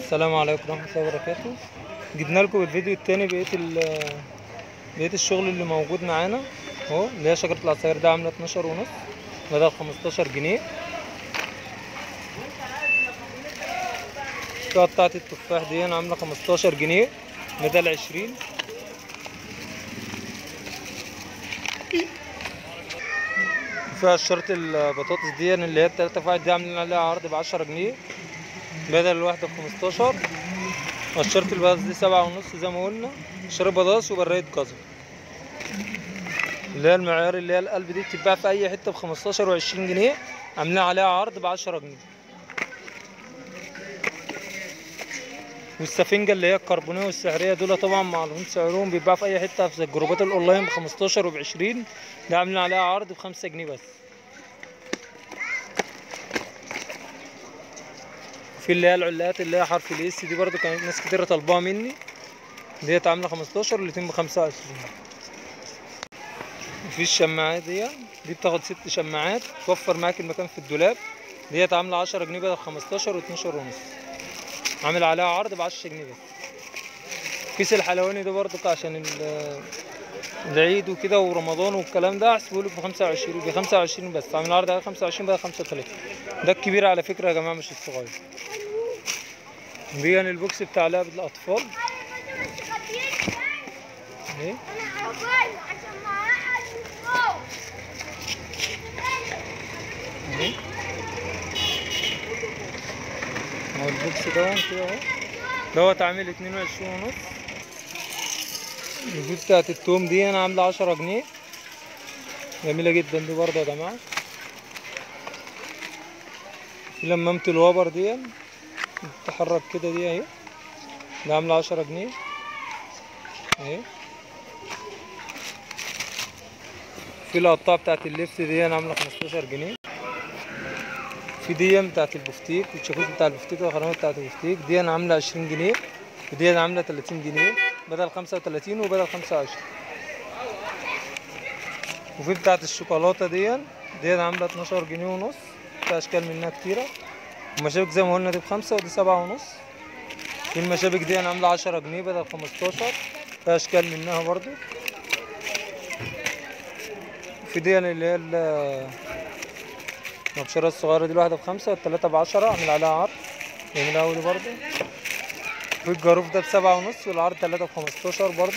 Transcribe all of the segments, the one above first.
السلام عليكم ورحمة الله وبركاته جبنا لكم الفيديو التاني بقية ال بقية الشغل اللي موجود معانا اهو اللي هي شجرة العصاير ده عاملة 12 ونص بدل 15 جنيه القطعة بتاعت التفاح دي عاملة 15 جنيه بدل 20 فيها شرط البطاطس دي اللي هي التلاتة فاعل دي عاملين عليها عرض بعشرة جنيه بدل الواحدة بخمستاشر قشرة البطاطس دي سبعة ونص زي ما قلنا شرب بطاطس وبراية جزر اللي هي المعيار اللي هي القلب دي بتتباع في أي حتة بخمستاشر وعشرين جنيه عاملين عليها عرض بعشرة جنيه والسفنجة اللي هي الكربونية والسحرية دول طبعا معروفين سعرهم بيتباع في أي حتة في الجروبات الأونلاين بخمستاشر وبعشرين ده عاملين عليها عرض بخمسة جنيه بس في اللي هي العلاقات اللي هي حرف الاس دي برضو كانت ناس كتير طالباها مني ديت عاملة خمستاشر الاتنين بخمسة وعشرين في الشماعات دي دي بتاخد ست شماعات توفر معاك المكان في الدولاب ديت عاملة عشرة جنيه بدل خمستاشر واتناشر ونص عامل عليها عرض بعشرة جنيه بس كيس الحلواني ده برضو عشان ال- العيد وكده ورمضان والكلام ده احسبه لك بخمسة وعشرين بخمسة وعشرين بس عامل عرض على خمسة وعشرين بدل خمسة وتلاتين ده الكبير على فكرة يا جماعة مش الصغير دي البوكس بتاع لعبة الأطفال اهي اهي اهو البوكس ده كده اهو دوت عامل اتنين وعشرين ونص دي بتاعت التوم دي انا عاملة عشرة جنيه جميلة جدا دي برضه يا جماعة في لمامة الوبر دي تتحرك كده دي اهي دي عاملة عشرة جنيه اهي في القطاعة بتاعت اللبس دي انا عاملة خمستاشر جنيه في دي بتاعت البفتيك والشاكوش بتاع البفتيك والخرامات بتاعت البفتيك دي انا عاملة عشرين جنيه ودي انا عاملة تلاتين جنيه بدل خمسة وتلاتين وبدل خمسة وعشرين وفي بتاعت الشوكولاتة دي دي انا عاملة اتناشر جنيه ونص في اشكال منها كتيرة المشابك زي ما قلنا دي بخمسة ودي سبعة ونص في المشابك دي انا عاملة عشرة جنيه بدل خمستاشر في اشكال منها برضو في دي اللي هي ال- المبشرة الصغيرة دي الواحدة بخمسة والتلاتة بعشرة اعمل عليها عرض جميل اوي دي برضو في الجاروف ده بسبعة ونص والعرض تلاتة بخمستاشر برضو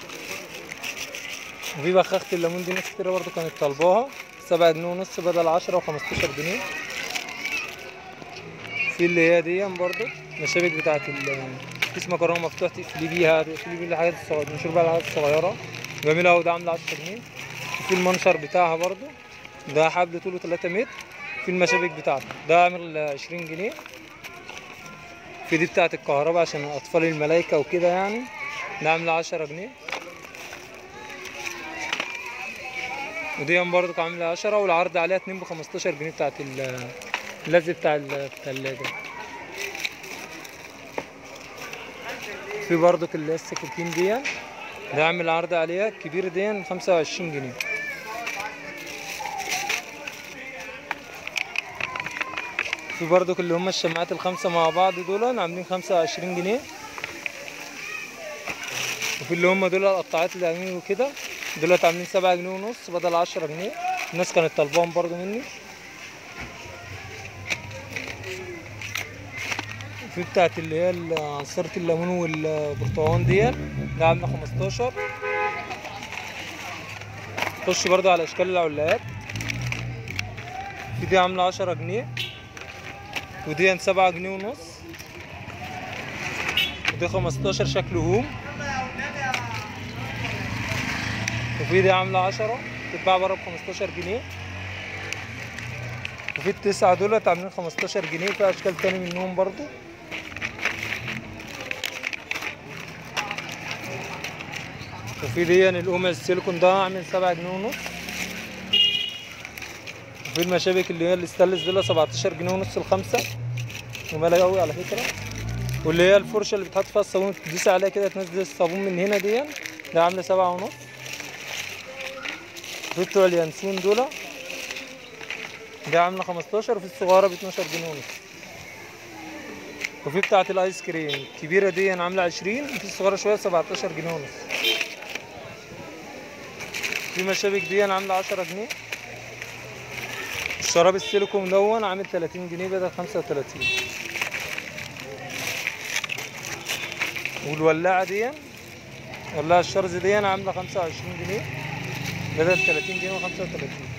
وفي بخاخة الليمون دي ناس كتيرة برضو كانت طالباها سبعة جنيه ونص بدل عشرة وخمستاشر جنيه في اللي هي دي برضو المشابك بتاعت ال كيس مكرونة مفتوح تقفلي بيها تقفلي بيها الحاجات الصغيرة نشوف بقى الحاجات الصغيرة جميلة أوي ده عاملة عشرة جنيه وفي المنشر بتاعها برضو ده حبل طوله تلاتة متر في المشابك بتاعته ده عامل عشرين جنيه في دي بتاعت الكهرباء عشان أطفال الملايكة وكده يعني ده عاملة عشرة جنيه ودي برضو عاملة عشرة والعرض عليها اتنين بخمستاشر جنيه بتاعت ال- اللزق بتاع التلاجة في برضو اللي هي السكاكين دي ده عامل عرض عليها الكبير دي خمسة وعشرين جنيه في برضو اللي هم الشماعات الخمسة مع بعض دول عاملين خمسة وعشرين جنيه وفي اللي هم دول القطاعات اللي عاملين كده دولت عاملين سبعة جنيه ونص بدل عشرة جنيه الناس كانت طالباهم برضو مني في بتاعت اللي هي ال- عصيرة الليمون والبرتقال دي ده عاملة خمستاشر خش برضو على أشكال العلاقات في دي عاملة عشرة جنيه ودي سبعة جنيه ونص ودي خمستاشر شكل هوم وفي دي عاملة عشرة تتباع برا بخمستاشر جنيه وفي التسعة دولت عاملين خمستاشر جنيه في أشكال تاني منهم برضو وفي دي القمع السيليكون ده عامل سبعة جنيه ونص وفي المشابك اللي هي الاستانلس دول سبعتاشر جنيه ونص الخمسة جمالة أوي على فكرة واللي هي الفرشة اللي بتحط فيها الصابون تدوس عليها كده تنزل الصابون من هنا دي ده عاملة سبعة ونص في بتوع اليانسون دول ده عاملة خمستاشر وفي الصغيرة باتناشر جنيه ونص وفي بتاعة الايس كريم الكبيرة دي أنا عاملة عشرين في الصغيرة شوية سبعتاشر جنيه ونص في مشابك دي أنا عاملة عشرة جنيه الشراب السيليكون دون عامل تلاتين جنيه بدل خمسة وتلاتين والولاعة دي ولاعة الشرز دي أنا عاملة خمسة وعشرين جنيه بدل تلاتين جنيه وخمسة وتلاتين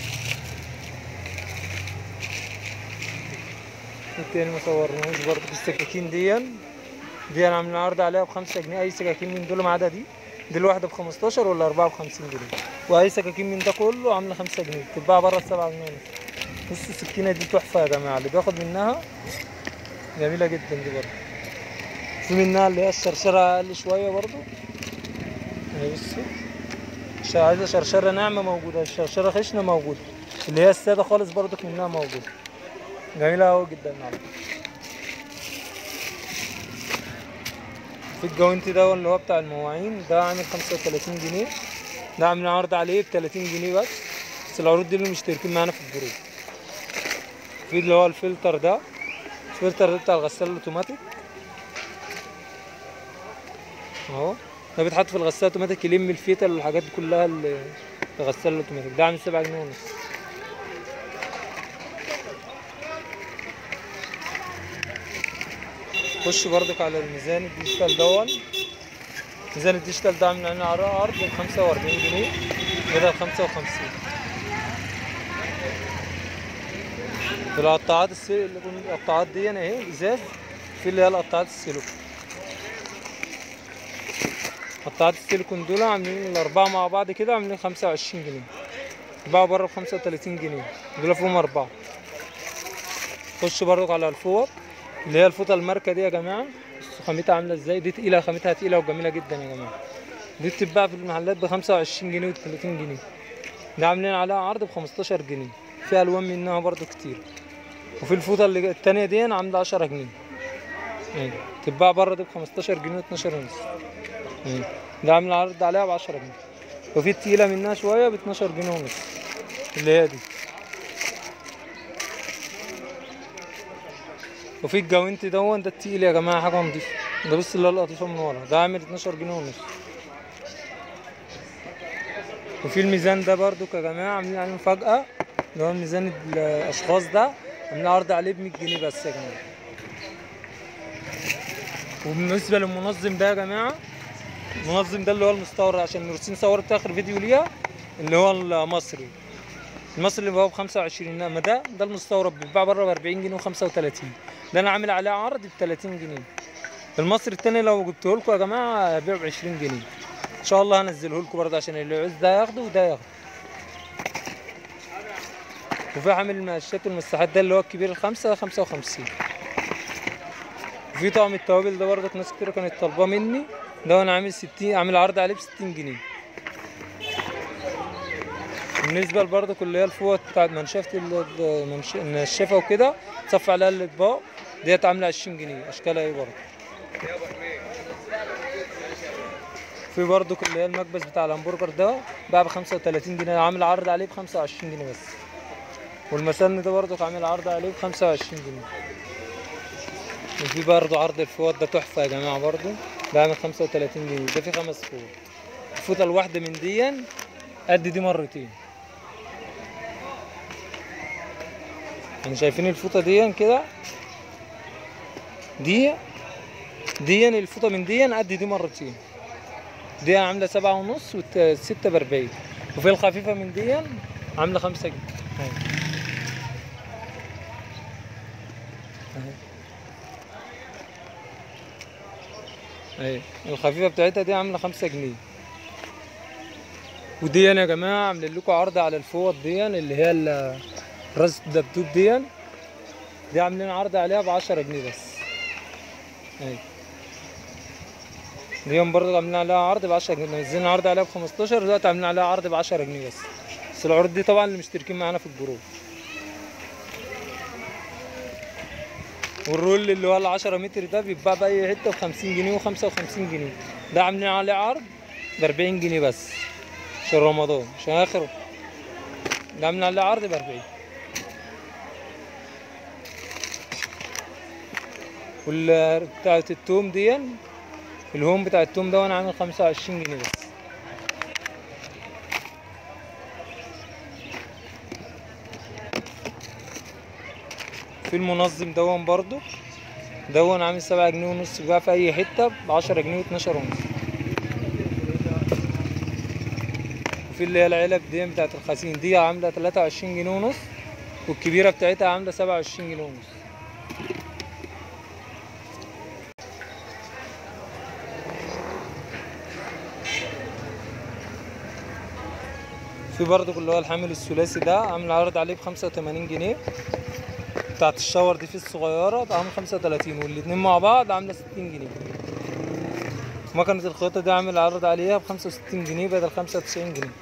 التاني مصورناهوش برضه في السكاكين دي دي انا عاملين عرض عليها بخمسة جنيه اي سكاكين من دول ما عدا دي دي الواحدة بخمستاشر ولا أربعة وخمسين جنيه واي سكاكين من ده كله عاملة خمسة جنيه بتتباع بره السبعة جنيه ونص بص السكينة دي تحفة يا جماعة اللي بياخد منها جميلة جدا دي برضه في منها اللي هي الشرشرة أقل شوية برضه اهي بصوا مش عايزة شرشرة ناعمة موجودة الشرشرة خشنة موجودة اللي هي السادة خالص برضك منها موجودة جميلة أوي جدا على فكرة. في الجوانتي ده اللي هو بتاع المواعين ده عامل خمسة وتلاتين جنيه ده عاملين عرض عليه بتلاتين جنيه بس بس العروض دي اللي مشتركين معانا في الجروب في اللي هو الفلتر ده الفلتر ده بتاع الغسالة الأوتوماتيك اهو ده بيتحط في الغسالة الأوتوماتيك يلم الفتل والحاجات دي كلها اللي في الغسالة الأوتوماتيك ده عامل سبعة جنيه ونص خش برضك على الميزان الديجيتال دون ميزان الديجيتال ده عامل عليه عرض ب 45 جنيه بدل 55 في القطاعات السي... القطاعات دي انا اهي ازاز في اللي هي القطاعات السيليكون قطاعات السيليكون دول عاملين الأربعة مع بعض كده عاملين 25 جنيه اتباعوا بره ب 35 جنيه دول فيهم أربعة خش برضك على الفوط اللي هي الفوطه الماركه دي يا جماعه بصوا خامتها عامله ازاي دي تقيله خامتها تقيله وجميله جدا يا جماعه دي بتتباع في المحلات ب 25 جنيه و 30 جنيه ده عاملين عليها عرض ب 15 جنيه في الوان منها برضو كتير وفي الفوطه اللي التانية دي انا عامله 10 جنيه اهي بتتباع بره دي ب 15 جنيه و 12 ونص اهي ده عامل عرض عليها ب 10 جنيه وفي التقيله منها شويه ب 12 جنيه ونص اللي هي دي وفي الجوانتي دون ده التقيل يا جماعه حاجه نضيفه ده بص اللي هو القطيفه من ورا ده عامل 12 جنيه ونص وفي الميزان ده برضو يا جماعه عاملين عليه مفاجاه اللي هو ميزان الاشخاص ده عاملين عرض عليه ب 100 جنيه بس يا جماعه وبالنسبه للمنظم ده يا جماعه المنظم ده اللي هو المستورد عشان نورسين صورت اخر فيديو ليها اللي هو المصري المصري اللي هو ب 25 انما ده ده المستورد بيتباع بره ب 40 جنيه و 35 ده انا عامل عليه عرض ب 30 جنيه المصري التاني لو جبته لكم يا جماعه هبيعه ب 20 جنيه ان شاء الله هنزله لكم برضه عشان اللي يعوز ده ياخده وده ياخده وفي عامل المقشات والمساحات ده اللي هو الكبير الخمسة 55 وفي طقم التوابل ده برضه ناس كتير كانت طالباه مني ده انا عامل 60 عامل عرض عليه ب 60 جنيه بالنسبه برضه اللي هي الفوط بتاعت منشفه ال- المنش- النشافه وكده تصفي عليها الاطباق ديت عامله 20 جنيه اشكالها ايه برضه في برضه اللي هي المكبس بتاع الهمبرجر ده باع ب 35 جنيه عامل عرض عليه ب 25 جنيه بس والمسن ده برضه عامل عرض عليه ب 25 جنيه وفي برضه عرض الفوط ده تحفه يا جماعه برضه بعمل 35 جنيه ده فيه خمس فوط الفوطه الواحده من دي قد دي مرتين يعني شايفين الفوطه دي كده دي دي الفوطه من دي قد دي مرتين دي عامله سبعة ونص والستة بأربعين وفي الخفيفة من دي عاملة خمسة جنيه أهي. أهي. اهي الخفيفة بتاعتها دي عاملة خمسة جنيه ودي يا جماعة عاملين لكم عرض على الفوط دي اللي هي ال- راس الدبدوب دي دي عاملين عرض عليها بعشرة جنيه بس اهي دي برضه عاملين عليها عرض ب 10 جنيه نزلنا عرض عليها ب 15 دلوقتي عاملين عليها عرض ب 10 جنيه بس بس العروض دي طبعا اللي مشتركين معانا في الجروب والرول اللي هو ال 10 متر ده بيتباع بأي حتة ب 50 جنيه و 55 جنيه ده عاملين عليه عرض ب 40 جنيه بس عشان رمضان عشان آخره ده عاملين عليه عرض ب 40 وال بتاعت التوم دي الهوم بتاع التوم ده انا عامل خمسة وعشرين جنيه بس في المنظم دون برضو دون عامل سبعة جنيه ونص بيباع في أي حتة بعشرة جنيه واتناشر ونص وفي اللي هي العلب دي بتاعت الخسين دي عاملة تلاتة وعشرين جنيه ونص والكبيرة بتاعتها عاملة سبعة وعشرين جنيه ونص في برضو اللي هو الحامل الثلاثي ده عامل عرض عليه بخمسة وتمانين جنيه بتاعت الشاور دي في الصغيرة عامل خمسة وتلاتين والاتنين مع بعض عاملة ستين جنيه مكنة الخياطة دي عامل عرض عليها بخمسة وستين جنيه بدل خمسة وتسعين جنيه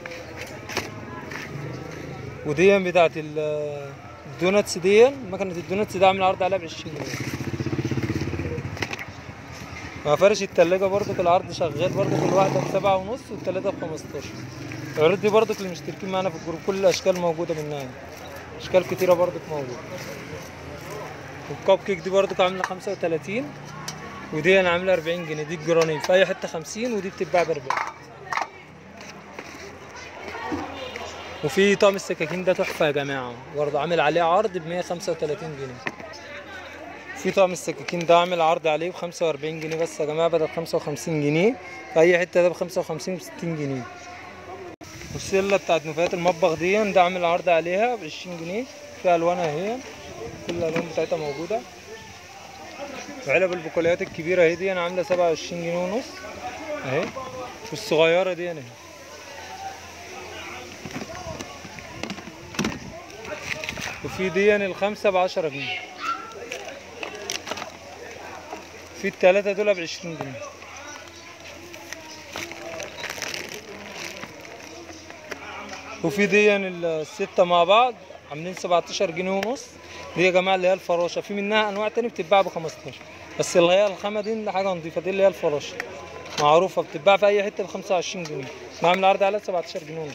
ودي بتاعت ال- الدوناتس دي مكنة الدوناتس دي عامل عرض عليها بعشرين جنيه مع فرش التلاجة برضو العرض شغال برضو كل واحدة بسبعة ونص والتلاتة بخمستاشر العروض دي برضو اللي مشتركين معانا في الجروب كل الأشكال موجودة منها يعني. أشكال كتيرة برضو موجودة والكب كيك دي برضو عاملة خمسة وتلاتين ودي أنا عاملة أربعين جنيه دي الجرانيل في أي حتة خمسين ودي بتتباع بأربعين وفي طقم السكاكين ده تحفة يا جماعة برضه عامل عليه عرض بمية خمسة وتلاتين جنيه في طقم السكاكين ده عامل عرض عليه بخمسة وأربعين جنيه بس يا جماعة بدل خمسة وخمسين جنيه في أي حتة ده بخمسة وخمسين وستين جنيه والسلة بتاعت نفايات المطبخ دي ده عامل عرض عليها بعشرين جنيه في ألوانها اهي كل الألوان بتاعتها موجودة وعلب البقوليات الكبيرة اهي دي أنا عاملة سبعة وعشرين جنيه ونص اهي والصغيرة دي أنا اهي وفي دي الخمسة بعشرة جنيه في التلاتة دول بعشرين جنيه وفي دي الستة مع بعض عاملين سبعتاشر جنيه ونص دي يا جماعة اللي هي الفراشة في منها أنواع تاني بتتباع بخمستاشر بس اللي هي الخامة دي حاجة نضيفة دي اللي هي الفراشة معروفة بتتباع في أي حتة بخمسة وعشرين جنيه بعمل عرض عليها سبعتاشر جنيه ونص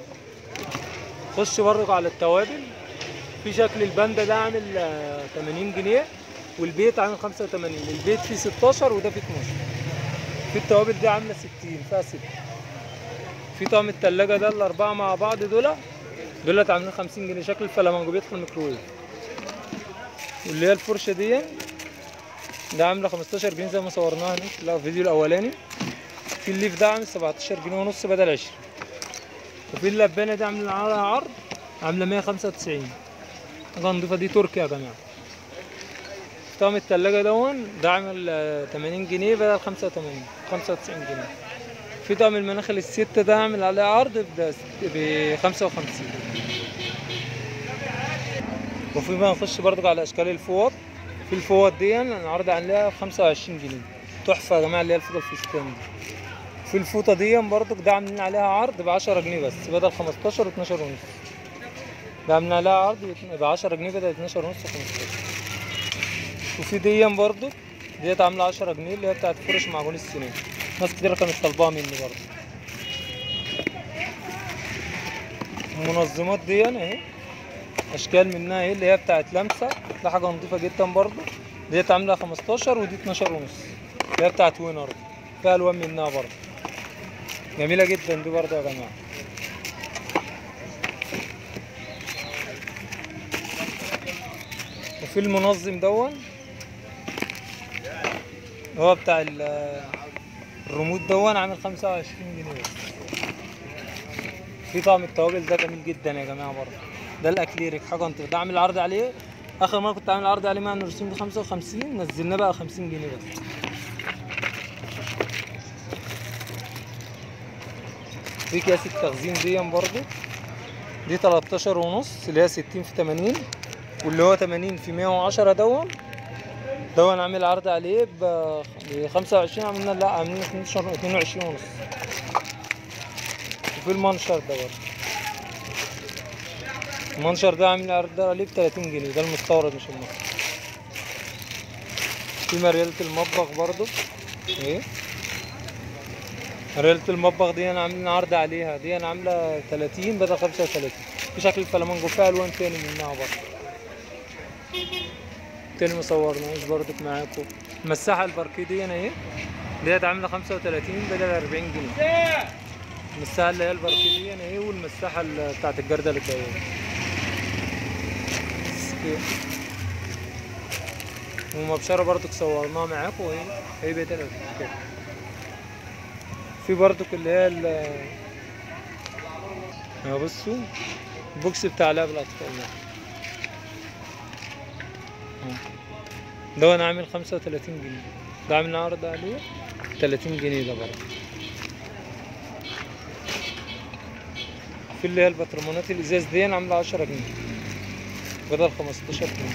خش برضك على التوابل في شكل الباندا ده عامل آه، 80 جنيه والبيت عامل 85 البيت فيه 16 وده فيه 12 في التوابل دي عامله 60 فيها 6 في طقم التلاجة ده الأربعة مع بعض دول دولت عاملين 50 جنيه شكل الفلامنجو بيدخل الميكروويف واللي هي الفرشة دي ده عاملة 15 جنيه زي ما صورناها هناك لا الفيديو الأولاني في الليف ده عامل 17 جنيه ونص بدل 20 وفي اللبانة دي عاملة عليها عرض عاملة 195 حاجة نضيفة دي تركي يا جماعة طقم التلاجة دون ده عامل آه، 80 جنيه بدل 85 95 جنيه في طقم المناخل الستة ده عامل عليه عرض ب 55 وفي بقى نخش برضك على اشكال الفوط في الفوط دي العرض عليها ب 25 جنيه تحفة يا جماعة اللي هي الفوطة الفستان دي في الفوطة دي برضك ده عاملين عليها عرض ب 10 جنيه بس بدل 15 و 12 ونص ده عاملين عليها عرض ب 10 جنيه بدل 12 ونص و 15 وفي دي برضو ديت عاملة 10 جنيه اللي هي بتاعت فرش معجون السنان ناس كتير كانت طالباها مني برضو المنظمات دي اهي اشكال منها اهي اللي هي بتاعت لمسة ده حاجة نضيفة جدا برضو ديت عاملة 15 ودي 12 ونص اللي هي بتاعت وينر دي فيها الوان منها برضو جميلة جدا دي برضو يا جماعة وفي المنظم دون هو بتاع ال- الريموت دون عامل خمسة وعشرين جنيه بس. في طعم التوابل ده جميل جدا يا جماعة برضه ده الأكليريك حاجة انت ده عامل عرض عليه آخر مرة كنت عامل عرض عليه مع النورسين بخمسة وخمسين نزلناه بقى خمسين جنيه بس في كاس التخزين دي برضه دي 13 ونص اللي هي 60 في 80 واللي هو 80 في 110 دون دون عامل عرض عليه ب 25 عملنا لا عاملين 12 22 ونص وفي المنشر ده برضه المنشر ده عامل عرض عليه ب 30 جنيه ده المستورد مش المصري في مريالة المطبخ برضه ايه مريالة المطبخ دي انا عاملين عرض عليها دي انا عاملة 30 بدل 35 في شكل الفلامنجو فيها الوان تاني منها برضه والتاني ما صورناهوش برضك معاكم المساحة الباركيه دي انا ايه ديت عاملة خمسة وتلاتين بدل أربعين جنيه المساحة اللي هي الباركيه دي انا ايه والمساحة ال- بتاعت الجردة اللي جاية ومبشرة برضك صورناها معاكم وهي هي بيت الألف كده في برضك اللي هي ال اهو بصوا البوكس بتاع لعب الأطفال ده اهو. ده انا عامل خمسة وتلاتين جنيه ده عامل عرض عليه تلاتين جنيه ده برضه في اللي هي البطرمانات الازاز دي انا عامله عشرة جنيه بدل خمستاشر جنيه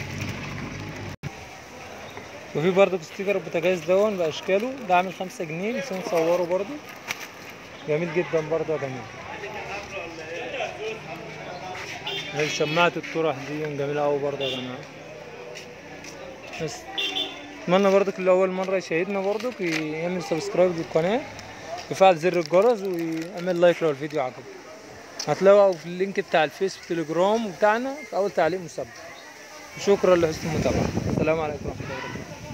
وفي برضه ستيكر البوتاجاز دون باشكاله ده عامل خمسة جنيه نسينا نصوره برضه جميل جدا برضه يا جماعه هي شماعة الطرح دي جميلة أوي برضه يا جماعة بس أتمنى برضك اللي أول مرة يشاهدنا برضك يعمل سبسكرايب للقناة يفعل زر الجرس ويعمل لايك لو الفيديو عجبه هتلاقوا في اللينك بتاع الفيس والتليجرام بتاعنا في أول تعليق مثبت شكرا لحسن المتابعة السلام عليكم ورحمة الله وبركاته